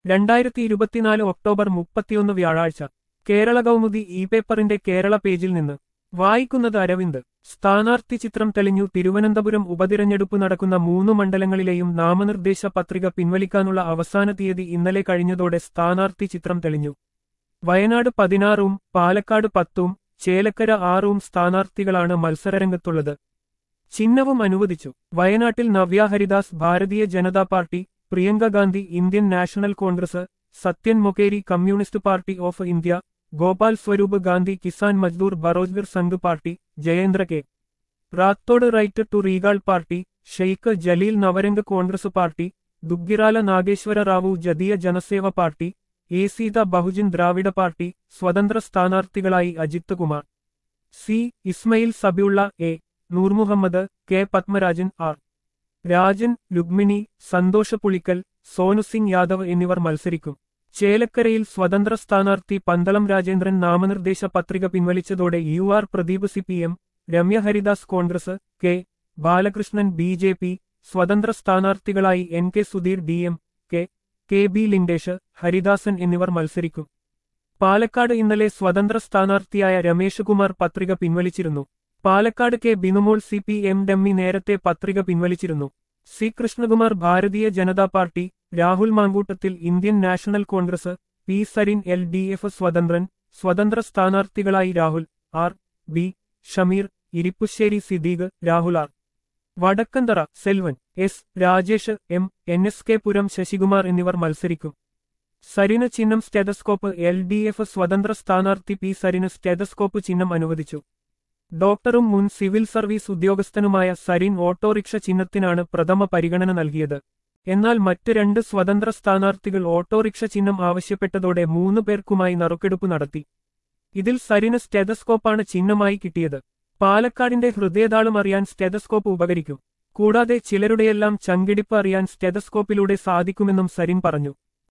രണ്ടായിരത്തി ഇരുപത്തിനാല് ഒക്ടോബർ മുപ്പത്തിയൊന്ന് വ്യാഴാഴ്ച കേരള കൗമുദി ഇ പേപ്പറിന്റെ കേരള പേജിൽ നിന്ന് വായിക്കുന്നത് അരവിന്ദ് സ്ഥാനാർത്ഥി ചിത്രം തെളിഞ്ഞു തിരുവനന്തപുരം ഉപതിരഞ്ഞെടുപ്പ് നടക്കുന്ന മൂന്ന് മണ്ഡലങ്ങളിലെയും നാമനിർദ്ദേശ പത്രിക പിൻവലിക്കാനുള്ള അവസാന തീയതി ഇന്നലെ കഴിഞ്ഞതോടെ സ്ഥാനാർത്ഥി ചിത്രം തെളിഞ്ഞു വയനാട് പതിനാറും പാലക്കാട് പത്തും ചേലക്കര ആറും സ്ഥാനാർത്ഥികളാണ് മത്സരരംഗത്തുള്ളത് ചിഹ്നവും അനുവദിച്ചു വയനാട്ടിൽ Navya Haridas Bharatiya Janata party Priyanka Gandhi Indian national Congress Sathyan Mokeri communist party of India Gopal Swaroop Gandhi Kisan Mazdoor Berojgar Sangh party Jayendra K Rathod right to recall party Sheikh Jaleel Navrang Congress party Duggirala Nageswara Rao Jatiya Janseva party A Seetha Bahujan Dravida party സ്വതന്ത്ര സ്ഥാനാർത്ഥികളായി Ajith Kumar C Ismail Sabiyulla A Noor Muhammad K Padmarajan R Rajan Rukmini Santhosha Pulickal Sonu Singh Yadav എന്നിവർ മത്സരിക്കും ചേലക്കരയിൽ സ്വതന്ത്ര സ്ഥാനാർത്ഥി പന്തളം രാജേന്ദ്രൻ നാമനിർദ്ദേശ പത്രിക പിൻവലിച്ചതോടെ U R Pradeep C P M Ramya Haridas Congress K Balakrishnan B J P സ്വതന്ത്ര സ്ഥാനാർത്ഥികളായി N K Sudheer D M K K B Lingesh Haridasan എന്നിവർ മത്സരിക്കും പാലക്കാട് ഇന്നലെ സ്വതന്ത്ര സ്ഥാനാർത്ഥിയായ രമേശ് കുമാർ പത്രിക പിൻവലിച്ചിരുന്നു Palakkad K Binumol C P M dummy നേരത്തെ പത്രിക പിൻവലിച്ചിരുന്നു C Krishnakumar Bharatiya Janata party Rahul Mankoottathil Indian national Congress P Sarin L D F സ്വതന്ത്രൻ സ്വതന്ത്ര സ്ഥാനാർത്ഥികളായി Rahul R B Shameer Irippusseri Siddique Rahul R Vadakkanthara Selvan S Rajesh M N S K Puram Sasikumar എന്നിവർ മത്സരിക്കും സരിന് ചിഹ്നം സ്റ്റെതസ്കോപ്പ് എൽ ഡി എഫ് സ്വതന്ത്ര സ്ഥാനാർത്ഥി പി സരിന് സ്റ്റെതസ്കോപ്പ് ചിഹ്നം അനുവദിച്ചു ഡോക്ടറും മുൻ സിവിൽ സർവീസ് ഉദ്യോഗസ്ഥനുമായ സരിൻ ഓട്ടോറിക്ഷ ചിഹ്നത്തിനാണ് പ്രഥമ പരിഗണന നൽകിയത് എന്നാൽ മറ്റ് രണ്ട് സ്വതന്ത്ര സ്ഥാനാർത്ഥികൾ ഓട്ടോറിക്ഷ ചിഹ്നം ആവശ്യപ്പെട്ടതോടെ മൂന്ന് പേർക്കുമായി നറുക്കെടുപ്പ് നടത്തി ഇതിൽ സരിന് സ്റ്റെതസ്കോപ്പാണ് ചിഹ്നമായി കിട്ടിയത് പാലക്കാടിന്റെ ഹൃദയതാളം അറിയാൻ സ്റ്റെതസ്കോപ്പ് ഉപകരിക്കും കൂടാതെ ചിലരുടെയെല്ലാം ചങ്കിടിപ്പ് അറിയാൻ സ്റ്റെതസ്കോപ്പിലൂടെ സാധിക്കുമെന്നും സരിൻ പറഞ്ഞു